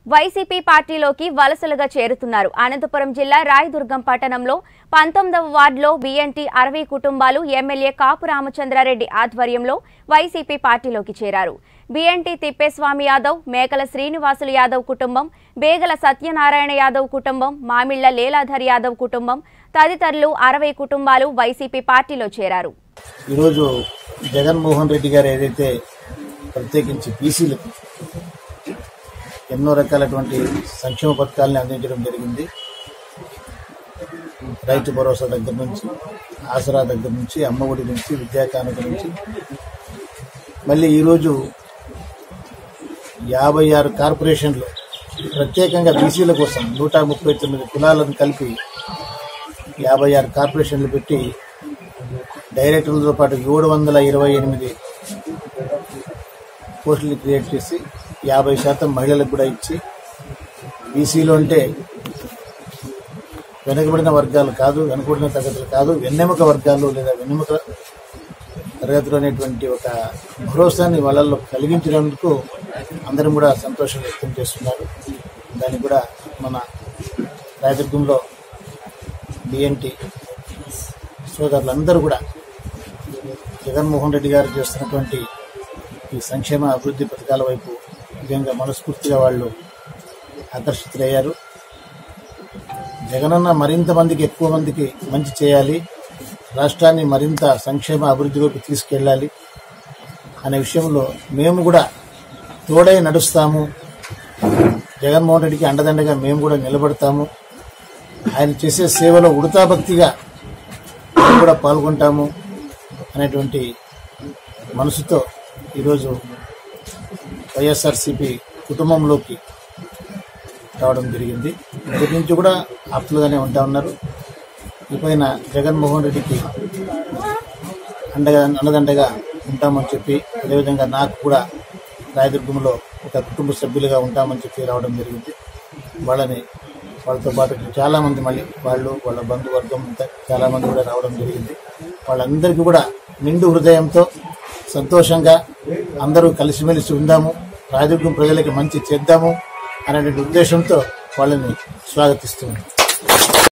YCP పార్టీలోకి వలసలుగా చేరుతున్నారు అనంతపురం జిల్లా రాయదుర్గం పట్టణంలో పంతొమ్మిదవ వార్డులో బిఎన్టీ అరవై కుటుంబాలు ఎమ్మెల్యే కాపు రామచంద్రారెడ్డి ఆధ్వర్యంలో వైసీపీ పార్టీలోకి చేరారు బిఎన్టీ తిప్పేస్వామి యాదవ్ మేకల శ్రీనివాసులు యాదవ్ కుటుంబం బేగల సత్యనారాయణ యాదవ్ కుటుంబం మామిళ్ల లీలాధర్ యాదవ్ కుటుంబం తదితరులు అరవై కుటుంబాలు వైసీపీ పార్టీలో చేరారు ఈరోజు జగన్మోహన్ రెడ్డి గారు ఏదైతే ప్రత్యేకించి బీసీలకు ఎన్నో రకాలటువంటి సంక్షేమ పథకాలని అందించడం జరిగింది రైతు భరోసా దగ్గర నుంచి ఆసరా దగ్గర నుంచి అమ్మఒడి నుంచి విద్యా కానుక నుంచి మళ్ళీ ఈరోజు యాభై ఆరు కార్పొరేషన్లు ప్రత్యేకంగా బీసీల కోసం నూట ముప్పై తొమ్మిది కులాలను కలిపి యాభై ఆరు కార్పొరేషన్లు పెట్టి డైరెక్టర్లతో పాటు ఏడు వందల ఇరవై ఎనిమిది పోస్టులు క్రియేట్ చేసి యాభై శాతం మహిళలకు కూడా ఇచ్చి బీసీలో అంటే వెనుకబడిన వర్గాలు కాదు వెనుకబడిన తరగతులు కాదు వెన్నెముక వర్గాలు లేదా వెన్నెముక తరగతులు అనేటువంటి ఒక భరోసాని వాళ్ళల్లో కలిగించినందుకు అందరం కూడా సంతోషం వ్యక్తం చేస్తున్నారు దానికి కూడా మన రాయదుర్గంలో బిఎన్టీ సోదరులందరూ కూడా జగన్మోహన్ రెడ్డి గారు చేస్తున్నటువంటి ఈ సంక్షేమ అభివృద్ధి పథకాల వైపు నిజంగా మనస్ఫూర్తిగా వాళ్ళు ఆకర్షితులయ్యారు జగనన్న మరింత మందికి ఎక్కువ మందికి మంచి చేయాలి రాష్ట్రాన్ని మరింత సంక్షేమ అభివృద్ధిలోకి తీసుకెళ్ళాలి అనే విషయంలో మేము కూడా తోడై నడుస్తాము జగన్మోహన్ రెడ్డికి అండదండగా మేము కూడా నిలబడతాము ఆయన చేసే సేవలో ఉడతా భక్తిగా మేము కూడా పాల్గొంటాము అనేటువంటి మనసుతో ఈరోజు వైఎస్ఆర్సిపి కుటుంబంలోకి రావడం జరిగింది మొదటి నుంచి కూడా ఆప్తులుగానే ఉంటా ఉన్నారు ఇపైన జగన్మోహన్ రెడ్డికి అండగా అండదండగా ఉంటామని చెప్పి అదేవిధంగా నాకు కూడా రాయదుర్గంలో ఒక కుటుంబ సభ్యులుగా ఉంటామని చెప్పి రావడం జరిగింది వాళ్ళని వాళ్ళతో పాటు చాలా మంది మళ్ళీ వాళ్ళు వాళ్ళ బంధువర్గం అంతా చాలా మంది కూడా రావడం జరిగింది వాళ్ళందరికీ కూడా నిండు హృదయంతో సంతోషంగా అందరూ కలిసిమెలిసి ఉందాము రాజదుర్గం ప్రజలకి మంచి చేద్దాము అనేటువంటి ఉద్దేశంతో వాళ్ళని స్వాగతిస్తున్నాను